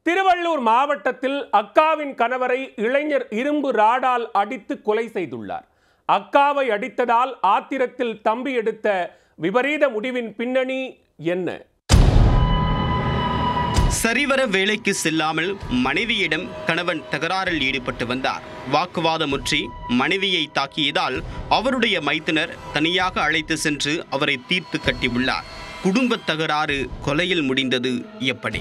திருவள்ளூர் மாவட்டத்தில் அக்காவின் கணவரை இளைஞர் இரும்பு ராடால் அடித்து கொலை செய்துள்ளார் அக்காவை அடித்ததால் ஆத்திரத்தில் தம்பி எடுத்த விபரீத முடிவின் பின்னணி என்ன சரிவர வேலைக்கு செல்லாமல் மனைவியிடம் கணவன் தகராறில் ஈடுபட்டு வந்தார் வாக்குவாதமுற்றி மனைவியை தாக்கியதால் அவருடைய மைத்துனர் தனியாக அழைத்து சென்று அவரை தீர்த்து கட்டியுள்ளார் குடும்பத் தகராறு கொலையில் முடிந்தது எப்படி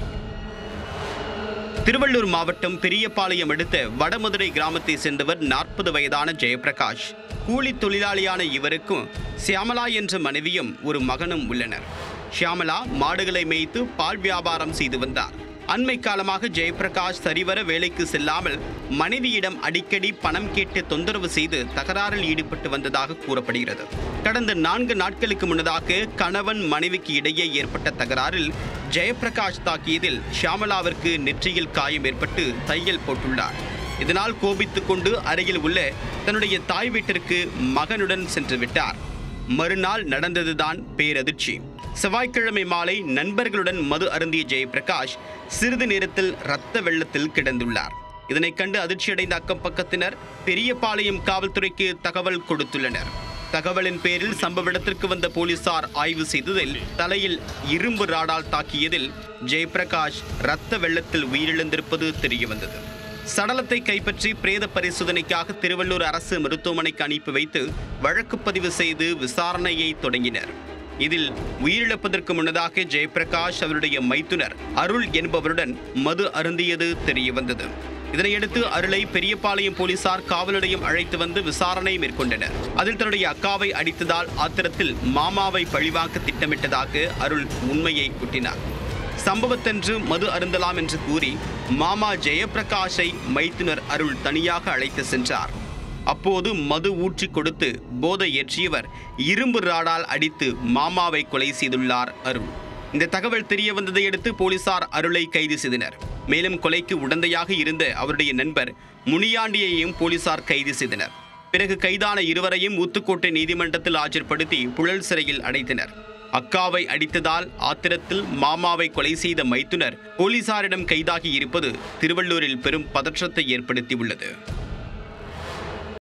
திருவள்ளூர் மாவட்டம் பெரியபாளையம் அடுத்த வடமதுரை கிராமத்தை சேர்ந்தவர் நாற்பது வயதான ஜெயபிரகாஷ் கூலி தொழிலாளியான இவருக்கும் சியாமலா என்ற மனைவியும் ஒரு மகனும் உள்ளனர் ஷியாமலா மாடுகளை மேய்த்து பால் வியாபாரம் செய்து வந்தார் அண்மை காலமாக ஜெயபிரகாஷ் சரிவர வேலைக்கு செல்லாமல் மனைவியிடம் அடிக்கடி பணம் கேட்டு தொந்தரவு செய்து தகராறில் ஈடுபட்டு வந்ததாக கூறப்படுகிறது கடந்த நான்கு நாட்களுக்கு முன்னதாக கணவன் மனைவிக்கு இடையே ஏற்பட்ட தகராறில் ஜெயபிரகாஷ் தாக்கியதில் ஷியாமலாவிற்கு நெற்றியில் காயம் ஏற்பட்டு தையல் போட்டுள்ளார் இதனால் கோபித்துக் கொண்டு அருகில் உள்ள தன்னுடைய தாய் வீட்டிற்கு மகனுடன் சென்று விட்டார் மறுநாள் நடந்ததுதான் பேரதிர்ச்சி செவ்வாய்க்கிழமை மாலை நண்பர்களுடன் மது அருந்திய ஜெயபிரகாஷ் சிறிது நேரத்தில் இரத்த வெள்ளத்தில் கிடந்துள்ளார் இதனைக் கண்டு அதிர்ச்சியடைந்த அக்கம் பக்கத்தினர் பெரியபாளையம் காவல்துறைக்கு தகவல் கொடுத்துள்ளனர் தகவலின் பேரில் சம்பவ இடத்திற்கு வந்த போலீசார் ஆய்வு செய்ததில் தலையில் இரும்பு ராடால் தாக்கியதில் ஜெயபிரகாஷ் இரத்த வெள்ளத்தில் உயிரிழந்திருப்பது தெரியவந்தது சடலத்தை கைப்பற்றி பிரேத பரிசோதனைக்காக திருவள்ளூர் அரசு மருத்துவமனைக்கு அனுப்பி வைத்து வழக்கு பதிவு செய்து விசாரணையை தொடங்கினர் இதில் உயிரிழப்பதற்கு முன்னதாக ஜெயபிரகாஷ் அவருடைய மைத்துனர் அருள் என்பவருடன் மது அருந்தியது தெரியவந்தது இதனையடுத்து அருளை பெரியபாளையம் போலீசார் காவல் நிலையம் அழைத்து வந்து விசாரணை மேற்கொண்டனர் அதில் தன்னுடைய அக்காவை அடித்ததால் ஆத்திரத்தில் மாமாவை பழிவாக்க திட்டமிட்டதாக அருள் உண்மையை கூட்டினார் சம்பவத்தன்று மது அருந்தலாம் என்று கூறி மாமா ஜெயபிரகாஷை மைத்துனர் அருள் தனியாக அழைத்து சென்றார் அப்போது மது ஊற்றி கொடுத்து போதை ஏற்றியவர் இரும்பு ராடால் அடித்து மாமாவை கொலை செய்துள்ளார் அருள் இந்த தகவல் தெரிய வந்ததை அடுத்து போலீசார் அருளை கைது செய்தனர் மேலும் கொலைக்கு உடந்தையாக இருந்த அவருடைய நண்பர் முனியாண்டியையும் போலீசார் கைது செய்தனர் பிறகு கைதான இருவரையும் ஊத்துக்கோட்டை நீதிமன்றத்தில் ஆஜர்படுத்தி புழல் சிறையில் அடைத்தனர் அக்காவை அடித்ததால் ஆத்திரத்தில் மாமாவை கொலை செய்த மைத்துனர் போலீசாரிடம் கைதாகி இருப்பது திருவள்ளூரில் பெரும் பதற்றத்தை ஏற்படுத்தியுள்ளது